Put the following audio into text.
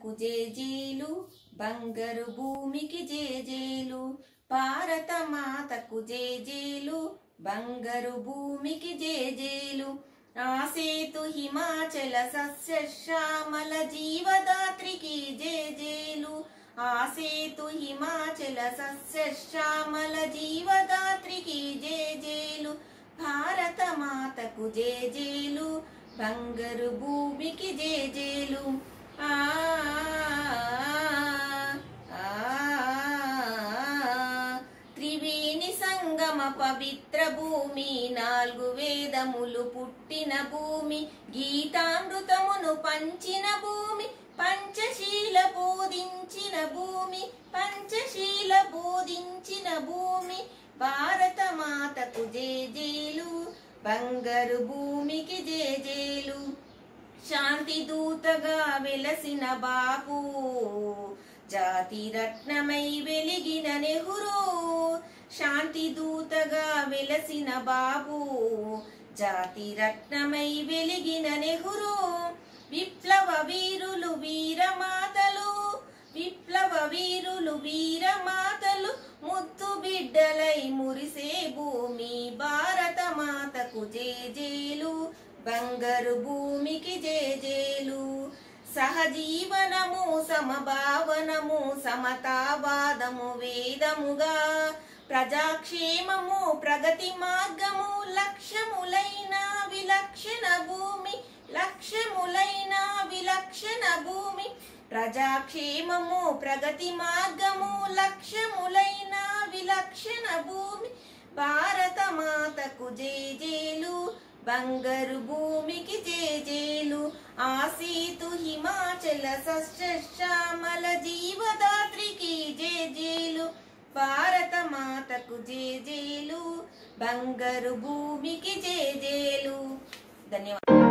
మాతకు జేజేలు బంగారు భూమికి జేజేలు భారత మాతకు జేజేలు బంగారు భూమికి జేజేలు ఆసేతు హిమాచల సస్య శ్యామల జీవదాత్రికి జేజేలు ఆసేతు హిమాచల సస్య శ్యామల జీవదాత్రికి జేజేలు భారత మాతకు జేజేలు బంగారు భూమికి జేజేలు ఆ ఆ, త్రివేణి సంగమ పవిత్ర భూమి నాలుగు వేదములు పుట్టిన భూమి గీతామృతమును పంచిన భూమి పంచశీల బోధించిన భూమి పంచశీల బోధించిన భూమి భారత మాతకు జేజేలు బంగారు భూమికి జేజేలు శాంతి దూతగా వెలసిన బాపు జాతి రత్నమై వెలిగిన నెహ్రూ శాంతి దూతగా వెలసిన బాబు జాతి రత్నమై వెలిగిన నెహ్రూ విప్లవ వీరులు వీరమాతలు విప్లవ వీరులు వీరమాతలు ముద్దు బిడ్డలై మురిసే భూమి భారత మాతకు జేజేలు బంగారు భూమికి జేజేలు సహజీవనము సమభావనము సమతావాదము వేదముగా ప్రజాక్షేమము ప్రగతి మార్గము లక్ష్యములైన విలక్షణ భూమి లక్ష్యములైన విలక్షణ భూమి ప్రజాక్షేమము ప్రగతి మార్గము లక్ష్యములైన విలక్షణ భూమి భారత మాతకు జేజేలు బంగారు భూమికి జేజేలు ఆసీతు హిమాచల సస్యశ్యామల జీవదాత్రికి జేజేలు భారత మాతకు జేజేలు బంగారు భూమికి జేజేలు ధన్యవాదాలు